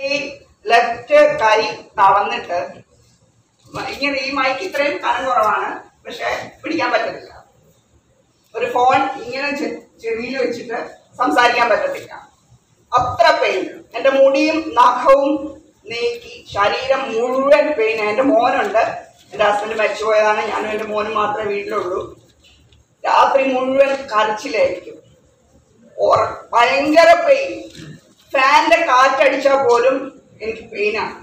ഈ ലെഫ്റ്റ് കൈ തളർന്നിട്ട് മ- ഇങ്ങനെ ഈ മൈക്ക് ഇത്രയും കനം കുറവാണ് പക്ഷെ പിടിക്കാൻ പറ്റത്തില്ല ഒരു ഫോൺ ഇങ്ങനെ ചെവിയിൽ വെച്ചിട്ട് സംസാരിക്കാൻ പറ്റത്തില്ല അത്ര പെയിൻ എൻ്റെ മുടിയും നഖവും നീക്കി ശരീരം മുഴുവൻ പെയിൻ എൻ്റെ മോനുണ്ട് എൻ്റെ ഹസ്ബൻഡ് മരിച്ചുപോയതാണ് ഞാനും എൻ്റെ മോനും മാത്രമേ വീട്ടിലുള്ളൂ രാത്രി മുഴുവൻ കരച്ചിലായിരിക്കും ഓർ- ഭയങ്കര പെയിൻ ഫാനിന്റെ കാറ്റടിച്ചാൽ പോലും എനിക്ക് പെയിനാണ്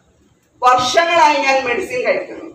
വർഷങ്ങളായി ഞാൻ മെഡിസിൻ കഴിക്കുന്നു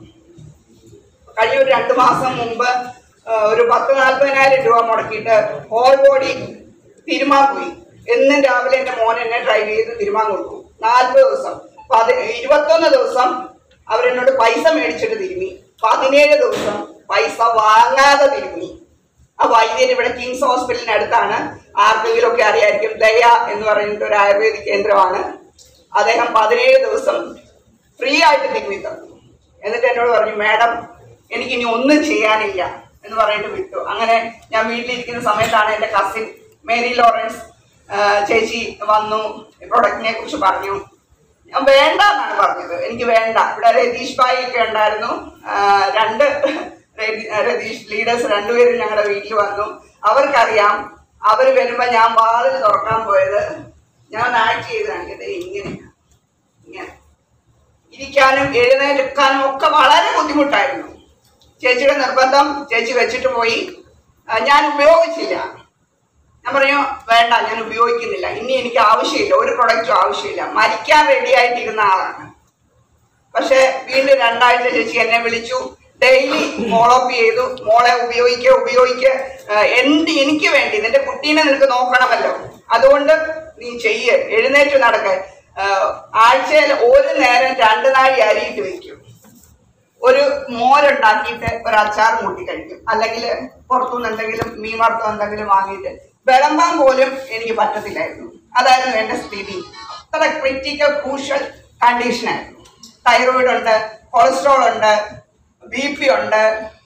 കഴിഞ്ഞ ഒരു രണ്ട് മാസം മുമ്പ് ആ, ഒരു പത്ത് നാൽപ്പതിനായിരം രൂപ മുടക്കിയിട്ട് ഹോൾ ബോഡി തിരുമാൻ പോയി എന്നും രാവിലെ എൻ്റെ മോൻ എന്നെ ഡ്രൈവ് ചെയ്ത് തിരുമാൻ കൊടുക്കും നാൽപ്പത് ദിവസം പതി ഇരുപത്തൊന്ന് ദിവസം അവരെന്നോട് പൈസ മേടിച്ചിട്ട് തിരുമി പതിനേഴ് ദിവസം പൈസ വാങ്ങാതെ തിരുമി ആ വൈദ്യൻ ഇവിടെ കിങ്സ് ഹോസ്പിറ്റലിന് അടുത്താണ് ആർക്കെങ്കിലും ഒക്കെ അറിയായിരിക്കും ദയ എന്ന് പറയുന്ന ഒരു ആയുർവേദിക് കേന്ദ്രമാണ് അദ്ദേഹം പതിനേഴ് ദിവസം ഫ്രീ ആയിട്ട് തിരുമ്മി തന്നു എന്നിട്ട് എന്നോട് പറഞ്ഞു മാഡം എനിക്ക് ഇനി ഒന്നും ചെയ്യാനില്ല എന്ന് പറഞ്ഞിട്ട് വിട്ടു അങ്ങനെ ഞാൻ വീട്ടിലിരിക്കുന്ന സമയത്താണ് എൻ്റെ കസിൻ മേരി ലോറൻസ് ആ, ചേച്ചി വന്നു പ്രൊഡക്റ്റിനെ കുറിച്ച് പറഞ്ഞു ഞാൻ വേണ്ട എന്നാണ് പറഞ്ഞത് എനിക്ക് വേണ്ട ഇവിടെ രതീഷ് ഭായി ഒക്കെ ഉണ്ടായിരുന്നു ആ, രണ്ട് രതി- രതീഷ് ലീഡേഴ്സ് രണ്ടുപേരും ഞങ്ങളുടെ വീട്ടിൽ വന്നു അവർക്കറിയാം അവർ വരുമ്പോൾ ഞാൻ വാതിൽ തുറക്കാൻ പോയത് ഞാൻ ആക്ട് ചെയ്ത് കാണിക്കുന്നത് ഇങ്ങനെ ഇങ്ങനെ ഇരിക്കാനും എഴുന്നേൽക്കാനും ഒക്കെ വളരെ ബുദ്ധിമുട്ടായിരുന്നു ചേച്ചിയുടെ നിർബന്ധം ചേച്ചി വെച്ചിട്ട് പോയി ആ, ഞാൻ ഉപയോഗിച്ചില്ല ഞാൻ പറഞ്ഞു വേണ്ട ഞാൻ ഉപയോഗിക്കുന്നില്ല ഇനി എനിക്ക് ആവശ്യമില്ല ഒരു പ്രൊഡക്റ്റും ആവശ്യമില്ല മരിക്കാൻ റെഡി ആയിട്ടിരുന്ന ആളാണ് പക്ഷെ വീണ്ടും രണ്ടാഴ്ച ചേച്ചി എന്നെ വിളിച്ചു ഡെയിലി ഫോളോ അപ്പ് ചെയ്തു മോളെ ഉപയോഗിക്കുക ഉപയോഗിക്കുക എന്ത് എനിക്ക് വേണ്ടി നിന്റെ കുട്ടീനെ നിനക്ക് നോക്കണമല്ലോ അതുകൊണ്ട് നീ ചെയ്യ് എഴുന്നേറ്റ് നടക്ക ആഴ്ചയിൽ ഒരു നേരം രണ്ട് നാഴി അരിയിട്ട് വെക്കും ഒരു മോരുണ്ടാക്കിയിട്ട് ഒരു അച്ചാർ കൂട്ടി കഴിക്കും അല്ലെങ്കിൽ പുറത്തുനിന്ന് എന്തെങ്കിലും മീൻ വറുത്തോ എന്തെങ്കിലും വാങ്ങിയിട്ട് വിളമ്പാൻ പോലും എനിക്ക് പറ്റത്തില്ലായിരുന്നു അതായിരുന്നു എൻ്റെ സ്ഥിതി അത്ര ക്രിറ്റിക്കൽ ക്രൂഷ്യൽ കണ്ടീഷനായിരുന്നു തൈറോയിഡ് ഉണ്ട് കൊളസ്ട്രോൾ ഉണ്ട് ബി പി ഉണ്ട്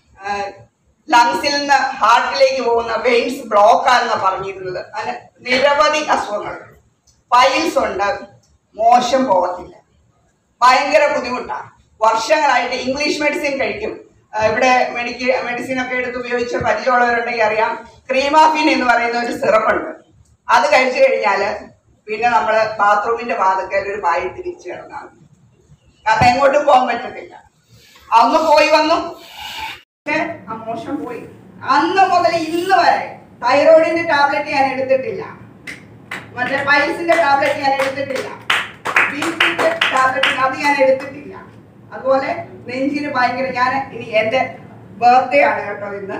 ലങ്സിൽ നിന്ന് ഹാർട്ടിലേക്ക് പോകുന്ന വെയിൻസ് ബ്ലോക്ക് ആണെന്ന് പറഞ്ഞിരുന്നത് അങ്ങനെ നിരവധി അസുഖങ്ങൾ പൈൽസ് ഉണ്ട് മോശം പോകത്തില്ല ഭയങ്കര ബുദ്ധിമുട്ടാണ് വർഷങ്ങളായിട്ട് ഇംഗ്ലീഷ് മെഡിസിൻ കഴിക്കും ആ, ഇവിടെ മെഡിക്ക മെഡിസിൻ ഒക്കെ എടുത്ത് ഉപയോഗിച്ച പരിചയമുള്ളവരുണ്ടെങ്കിൽ അറിയാം ക്രീമാഫിൻ എന്ന് പറയുന്ന ഒരു സിറപ്പുണ്ട് അത് കഴിച്ചു കഴിഞ്ഞാൽ പിന്നെ നമ്മൾ ബാത്റൂമിന്റെ വാതക്കൽ ഒരു പായി തിരിച്ചു കിടന്നാൽ മതി. കാരണം എങ്ങോട്ടും പോകാൻ പറ്റത്തില്ല അന്ന് പോയി വന്നു പക്ഷേ ആ മോശം പോയി അന്ന് മുതൽ ഇന്ന് വരെ തൈറോയിഡിന്റെ ടാബ്ലറ്റ് ഞാൻ എടുത്തിട്ടില്ല മറ്റേ പൈൽസിന്റെ ടാബ്ലറ്റ് ഞാൻ എടുത്തിട്ടില്ല ബിപിന്റെ ടാബ്ലറ്റ് അത് ഞാൻ എടുത്തിട്ടില്ല അതുപോലെ നെഞ്ചിന് ഭയങ്കര ഞാൻ ഇനി എന്റെ ബർത്ത്ഡേ ആണ് കേട്ടോ ഇന്ന്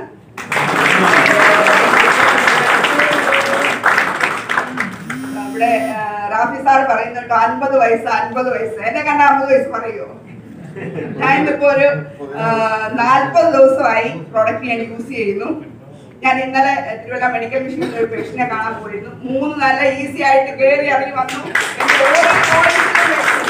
ഇവിടെ ആ, റാഫി സാർ പറയുന്നുണ്ട് അൻപത് വയസ്സ് അൻപത് വയസ്സ് എന്നെ കണ്ട അമ്പത് വയസ്സ് പറയുമോ ഞാൻ ഇന്നിപ്പോ ഒരു നാൽപ്പത് ദിവസമായി പ്രോഡക്റ്റ് ഞാൻ യൂസ് ചെയ്യുന്നു ഞാൻ ഇന്നലെ തിരുവല്ല മെഡിക്കൽ മിഷനിൽ ഒരു പേഷ്യനെ കാണാൻ പോയിരുന്നു മൂന്ന് നല്ല ഈസി ആയിട്ട് കയറി ഇറങ്ങി വന്നു എനിക്ക് ഓരോ പോയിന്റിലും വെച്ചു.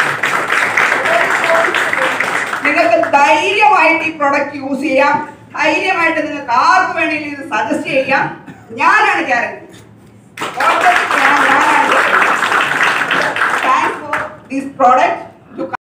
നിങ്ങൾക്ക് ധൈര്യമായിട്ട് ഈ പ്രൊഡക്റ്റ് യൂസ് ചെയ്യാം ധൈര്യമായിട്ട് നിങ്ങൾക്ക് ആർക്ക് വേണമെങ്കിലും ഇത് സജസ്റ്റ് ചെയ്യാം ഞാനാണ് ഗ്യാരണ്ടി ഞാനാണ് താങ്ക്സ് ഫോർ ദിസ് പ്രോഡക്റ്റ്